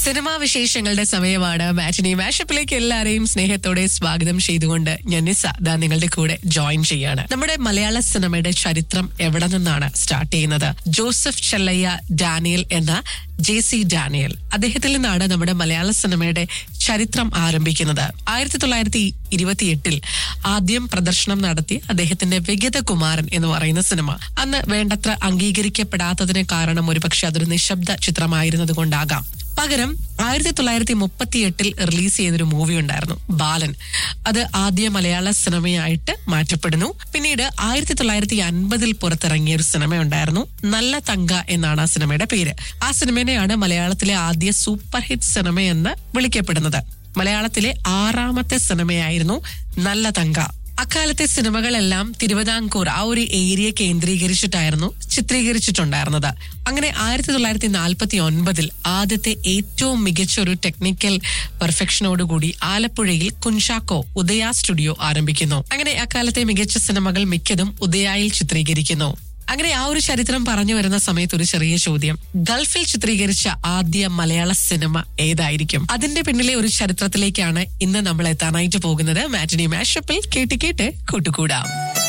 cinema വിശേഷങ്ങളുടെ സമയമാണ് മാറ്റിനി മാഷപ്പിലേക്ക് എല്ലാരെയും സ്നേഹത്തോടെ സ്വാഗതം ചെയ്തുകൊണ്ട് ഞാൻ നിസ ദാ നിങ്ങളുടെ കൂടെ ജോയിൻ ചെയ്യാണ് നമ്മുടെ മലയാള സിനിമയുടെ ചരിത്രം എവിടെ നിന്നാണ് സ്റ്റാർട്ട് ചെയ്യുന്നത് ജോസഫ് ചെല്ലയ്യ ഡാനിയൽ എന്ന ജെ സി ഡാനിയൽ അദ്ദേഹത്തിൽ നിന്നാണ് നമ്മുടെ മലയാള സിനിമയുടെ ചരിത്രം ആരംഭിക്കുന്നത് ആയിരത്തി തൊള്ളായിരത്തി ഇരുപത്തിയെട്ടിൽ ആദ്യം പ്രദർശനം നടത്തി അദ്ദേഹത്തിന്റെ വിഗത കുമാരൻ എന്ന് പറയുന്ന സിനിമ അന്ന് വേണ്ടത്ര അംഗീകരിക്കപ്പെടാത്തതിന് കാരണം ഒരുപക്ഷെ അതൊരു നിശബ്ദ ചിത്രമായിരുന്നത് കൊണ്ടാകാം പകരം ആയിരത്തി തൊള്ളായിരത്തി മുപ്പത്തി എട്ടിൽ റിലീസ് ചെയ്തൊരു മൂവി ഉണ്ടായിരുന്നു ബാലൻ അത് ആദ്യ മലയാള സിനിമയായിട്ട് മാറ്റപ്പെടുന്നു പിന്നീട് ആയിരത്തി തൊള്ളായിരത്തി അൻപതിൽ പുറത്തിറങ്ങിയ ഒരു സിനിമ ഉണ്ടായിരുന്നു നല്ല തങ്ക എന്നാണ് ആ സിനിമയുടെ പേര് ആ സിനിമയെയാണ് മലയാളത്തിലെ ആദ്യ സൂപ്പർ ഹിറ്റ് സിനിമ എന്ന് വിളിക്കപ്പെടുന്നത് മലയാളത്തിലെ ആറാമത്തെ സിനിമയായിരുന്നു നല്ല തങ്ക അക്കാലത്തെ സിനിമകളെല്ലാം തിരുവിതാംകൂർ ആ ഒരു ഏരിയ കേന്ദ്രീകരിച്ചിട്ടായിരുന്നു ചിത്രീകരിച്ചിട്ടുണ്ടായിരുന്നത് അങ്ങനെ ആയിരത്തി തൊള്ളായിരത്തി നാൽപ്പത്തി ഒൻപതിൽ ആദ്യത്തെ ഏറ്റവും മികച്ച ഒരു ടെക്നിക്കൽ പെർഫെക്ഷനോടുകൂടി ആലപ്പുഴയിൽ കുൻഷാക്കോ ഉദയ സ്റ്റുഡിയോ ആരംഭിക്കുന്നു അങ്ങനെ അക്കാലത്തെ മികച്ച സിനിമകൾ മിക്കതും ഉദയായിൽ ചിത്രീകരിക്കുന്നു അങ്ങനെ ആ ഒരു ചരിത്രം പറഞ്ഞു വരുന്ന സമയത്ത് ഒരു ചെറിയ ചോദ്യം ഗൾഫിൽ ചിത്രീകരിച്ച ആദ്യ മലയാള സിനിമ ഏതായിരിക്കും അതിന്റെ പിന്നിലെ ഒരു ചരിത്രത്തിലേക്കാണ് ഇന്ന് നമ്മൾ എത്താനായിട്ട് പോകുന്നത് മാറ്റിനി മാഷപ്പിൽ കേട്ട് കേട്ട് കൂട്ടുകൂടാം